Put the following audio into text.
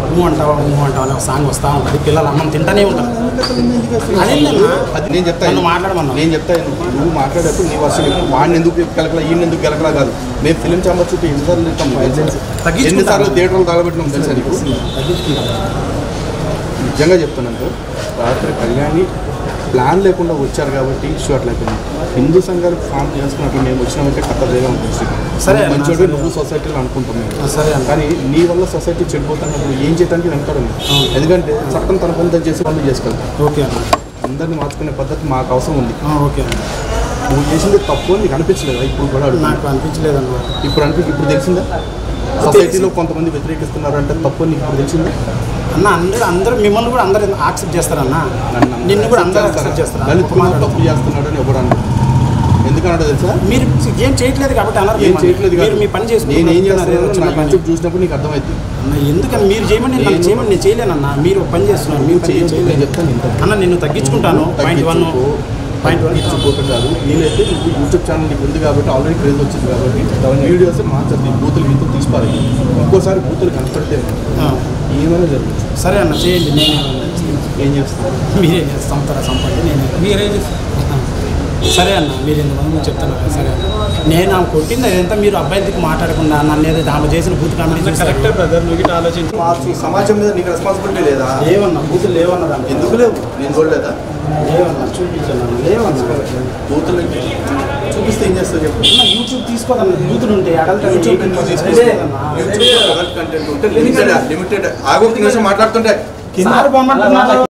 నువ్వు అంటావా నువ్వు అంటావా అని ఒక సాంగ్ వస్తూ ఉంటుంది పిల్లలు అన్నం తింటానే ఉంటారు అదేంటన్నా అది నేను చెప్తాను నన్ను మాట్లాడమన్నా నేను చెప్తాను నువ్వు మాట్లాడేప్పుడు నీ వర్షం చెప్పు వాడిని ఎందుకు గెలకలా ఈయన ఎందుకు గెలకలా కాదు మేము ఫిలిం ఛాంబర్ చుట్టూ ఎన్నిసార్లు తింటాం తగ్గించుకుంటా. ఎన్నిసార్లు థియేటర్లు తగలబెట్టినాం తెలుసా నీకు నిజంగా చెప్తున్నాను రాత్రి కళ్యాణి ప్లాన్ లేకుండా వచ్చారు కాబట్టి ఇష్యూ అట్లా అయిపోయింది హిందూ సంఘాలు ఫామ్ చేసుకున్నట్లు మేము వచ్చినామంటే కథ వేరే ఉంటుంది సరే అన్న, మంచోడు సరే. నువ్వు సొసైటీలో అనుకుంటున్నావు ఆ, సరే అన్న. కానీ నీ వల్ల సొసైటీ చెడిపోతున్నప్పుడు ఏం చేయడానికి వెళ్తారు మీరు ఎందుకంటే చట్టం తన పని తను చేసి పనులు చేసుకెళ్తాం ఓకే అన్న అందరిని మార్చుకునే పద్ధతి మాకు అవసరం ఉంది ఆ, ఓకే అన్న నువ్వు చేసింది తప్పు అని నీకు అనిపించలేదా ఇప్పుడు కూడా అడుగు నాకు అనిపించలేదన్న ఇప్పుడు అనిపి ఇప్పుడు తెలిసిందా సొసైటీలో కొంతమంది వ్యతిరేకిస్తున్నారు అంటే తప్పు అని నీకు ఇప్పుడు తెలిసిందా అన్న అందరూ అందరూ మిమ్మల్ని కూడా అందరూ యాక్సెప్ట్ చేస్తారన్న నన్ను నిన్ను కూడా అందరూ యాక్సెప్ట్ చేస్తారు దళిత్ కుమార్ తప్పు చేస్తున్నాడు అని ఎవడు అన్నాడు ఎందుకన్నాడో తెలుసా మీరు ఏం చేయట్లేదు కాబట్టి అన్నారు ఏం మిమ్మల్ని. చేయట్లేదు మీరు మీ పని చేసుకుంటున్నారు. నేను ఏం చేస్తాను ఏదో చిన్న నా పని. యూట్యూబ్ చూసినప్పుడు నీకు అర్థమైంది అన్న ఎందుకని మీరు చేయమని నేను నన్ను చేయమని నేను చేయలేనన్న మీరు ఒక పని చేస్తున్నారు మీరు పని నేను చేయలేదు చెప్తాను ఇంత అన్న నిన్ను తగ్గించుకుంటాను పాయింట్ వన్ పాయింట్ వన్ తగ్గించుకోవటం కాదు వీలైతే నువ్వు యూట్యూబ్ ఛానల్ నీకు ఉంది కాబట్టి ఆల్రెడీ క్రేజ్ వచ్చింది కాబట్టి వీడియోస్ మార్చద్దు బూతులు గీతులు తీసిపారు ఇంకోసారి బూతులు కనపడితే ఏమైనా జరుగుతుంది సరే అన్న చేయండి నేను ఏం చేస్తాను మీరే సంపద సంపద నేను మీరే చేస్తారు సరే అన్న మీరు ఎందుకు చెప్తున్నారు కదా, సరే అన్న నేను ఆమె కొట్టింది అదంతా మీరు అబ్బాయి దిక్కు మాట్లాడకుండా నన్ను ఏదైతే ఆమె చేసిన బూత్ కామెడీ చూసారు. కరెక్టే బ్రదర్ నువ్వు ఇట్లా ఆలోచించి మార్చి సమాజం మీద నీకు రెస్పాన్సిబిలిటీ లేదా లేవన్నా బూతులు లేవన్న దాంట్లో. ఎందుకు లేవు నేను చూడలేదా లేవన్నా చూపించాను అన్న లేవన్నా బూతులు చూపిస్తే ఏం చేస్తావు చెప్పు అన్న, యూట్యూబ్ తీసుకోదన్న బూతులు ఉంటాయి అడల్ట్ యూట్యూబ్ ఎందుకు తీసుకోవాలన్నా? యూట్యూబ్ అడల్ట్ కంటెంట్ ఉంటే లిమిటెడ్ లిమిటెడ్ ఆగొక నిమిషం మాట్లాడుతుంటే సార్ బొమ్మంటున్నారు